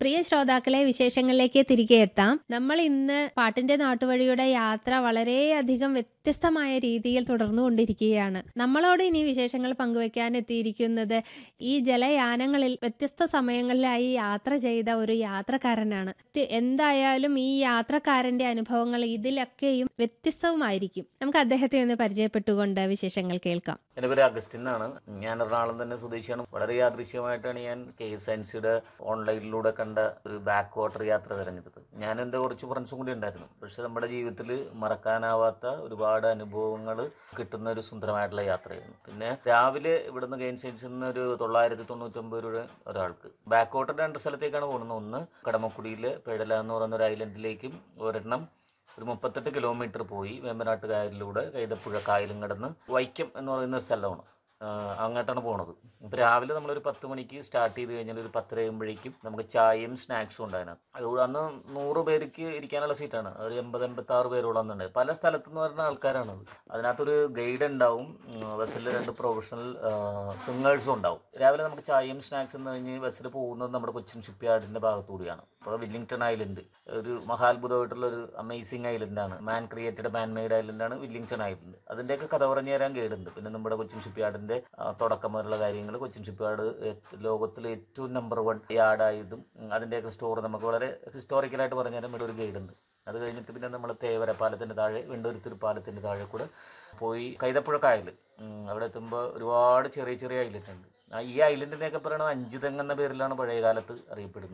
പ്രിയ ശ്രോതാക്കളെ വിശേഷങ്ങളിലേക്ക് തിരികെ എത്താം നമ്മൾ ഇന്ന് പാട്ടിന്റെ നാട്ടുവഴിയുടെ യാത്ര വളരെയധികം വ്യത്യസ്തമായ രീതിയിൽ തുടർന്നുകൊണ്ടിരിക്കുകയാണ് നമ്മളോട് ഇനി വിശേഷങ്ങൾ പങ്കുവെക്കാൻ എത്തിയിരിക്കുന്നത് ഈ ജലയാനങ്ങളിൽ വ്യത്യസ്ത സമയങ്ങളിലായി യാത്ര ചെയ്ത ഒരു യാത്രക്കാരനാണ് തി- എന്തായാലും ഈ യാത്രക്കാരന്റെ അനുഭവങ്ങൾ ഇതിലൊക്കെയും വ്യത്യസ്തവുമായിരിക്കും നമുക്ക് അദ്ദേഹത്തെ ഒന്ന് പരിചയപ്പെട്ടുകൊണ്ട് വിശേഷങ്ങൾ കേൾക്കാം എൻ്റെ പേര് അഗസ്റ്റിൻ എന്നാണ് ഞാൻ എറണാകുളം തന്നെ സ്വദേശിയാണ് വളരെ യാദൃശ്യമായിട്ടാണ് ഞാൻ കെ എസ് എൻ സിയുടെ ഓൺലൈനിലൂടെ കണ്ട ഒരു ബാക്ക് വാട്ടർ യാത്ര തിരഞ്ഞെടുത്തത് ഞാൻ എൻ്റെ കുറച്ച് ഫ്രണ്ട്സും കൂടി ഉണ്ടായിരുന്നു പക്ഷെ നമ്മുടെ ജീവിതത്തിൽ മറക്കാനാവാത്ത ഒരുപാട് അനുഭവങ്ങൾ കിട്ടുന്ന ഒരു സുന്ദരമായിട്ടുള്ള യാത്രയായിരുന്നു പിന്നെ രാവിലെ ഇവിടുന്ന് കെ എൻ സി എൻസിൽ നിന്ന് ഒരു തൊള്ളായിരത്തി തൊണ്ണൂറ്റൊമ്പത് രൂപ ഒരാൾക്ക് ബാക്ക് വാട്ടർ രണ്ട് സ്ഥലത്തേക്കാണ് പോകുന്നത് ഒന്ന് കടമക്കുടിയിലെ പേടല എന്ന് പറയുന്ന ഒരു ഐലൻഡിലേക്കും ഒരെണ്ണം ഒരു മുപ്പത്തെട്ട് കിലോമീറ്റർ പോയി വേമ്പനാട്ട് കായലിലൂടെ കൈതപ്പുഴ കായലും കടന്ന് വൈക്കം എന്ന് പറയുന്ന ഒരു സ്ഥലമാണ് ആഹ് അങ്ങോട്ടാണ് പോണത് ഇപ്പോൾ രാവിലെ നമ്മളൊരു പത്ത് മണിക്ക് സ്റ്റാർട്ട് ചെയ്ത് കഴിഞ്ഞാൽ ഒരു പത്തര കഴിയുമ്പോഴേക്കും നമുക്ക് ചായയും സ്നാക്സും ഉണ്ട് അതിനകത്ത് അതുകൂടെ അന്ന് നൂറ് പേർക്ക് ഇരിക്കാനുള്ള സീറ്റാണ് ഒരു എൺപത് എൺപത്തി ആറ് പേരോളം ഉണ്ട് പല സ്ഥലത്തു നിന്ന് വരുന്ന ആൾക്കാരാണത് അതിനകത്തൊരു ഗൈഡ് ഉണ്ടാവും ബസ്സിൽ രണ്ട് പ്രൊഫഷണൽ സിംഗേഴ്സും ഉണ്ടാവും രാവിലെ നമുക്ക് ചായയും സ്നാക്സും എന്ന് കഴിഞ്ഞ് ബസ്സിൽ പോകുന്നത് നമ്മുടെ കൊച്ചിൻ ഷിപ്പ് യാർഡിൻ്റെ ഭാഗത്തൂടിയാണ് അപ്പോൾ വില്ലിംഗ്ടൺ ഐലൻഡ് ഒരു മഹാത്ഭുതമായിട്ടുള്ള ഒരു അമേസിങ് ഐലൻഡാണ് മാൻ ക്രിയേറ്റഡ് മാൻ മെയ്ഡ് ഐലൻഡാണ് വില്ലിംഗ്ടൺ ഐലൻഡ് അതിൻ്റെയൊക്കെ കഥ പറഞ്ഞു തരാൻ ഗൈഡുണ്ട് പിന്നെ നമ്മുടെ കൊച്ചിൻ ഷിപ്പ് യാർഡിൻ്റെ തുടക്കം മുതലുള്ള കാര്യങ്ങൾ കൊച്ചിൻ ഷിപ്പ് യാർഡ് ലോകത്തിലെ ഏറ്റവും നമ്പർ വൺ യാർഡായതും ഉം, അതിൻ്റെയൊക്കെ സ്റ്റോർ നമുക്ക് വളരെ ഹിസ്റ്റോറിക്കലായിട്ട് പറഞ്ഞു തരാൻ ഇവിടെ ഒരു ഗൈഡുണ്ട് അത് കഴിഞ്ഞിട്ട് പിന്നെ നമ്മൾ തേവര പാലത്തിൻ്റെ താഴെ വെണ്ടൂരുത്തൂർ പാലത്തിൻ്റെ താഴെ കൂടെ പോയി കൈതപ്പുഴ കായൽ ഉം, അവിടെ എത്തുമ്പോൾ ഒരുപാട് ചെറിയ ചെറിയ ഐലൻഡ് ഉണ്ട് ആ ഈ ഐലൻഡിനെയൊക്കെ പറയുന്നത് അഞ്ചുതെങ്ങ് എന്ന പേരിലാണ് പഴയ കാലത്ത് അറിയപ്പെടുന്നത്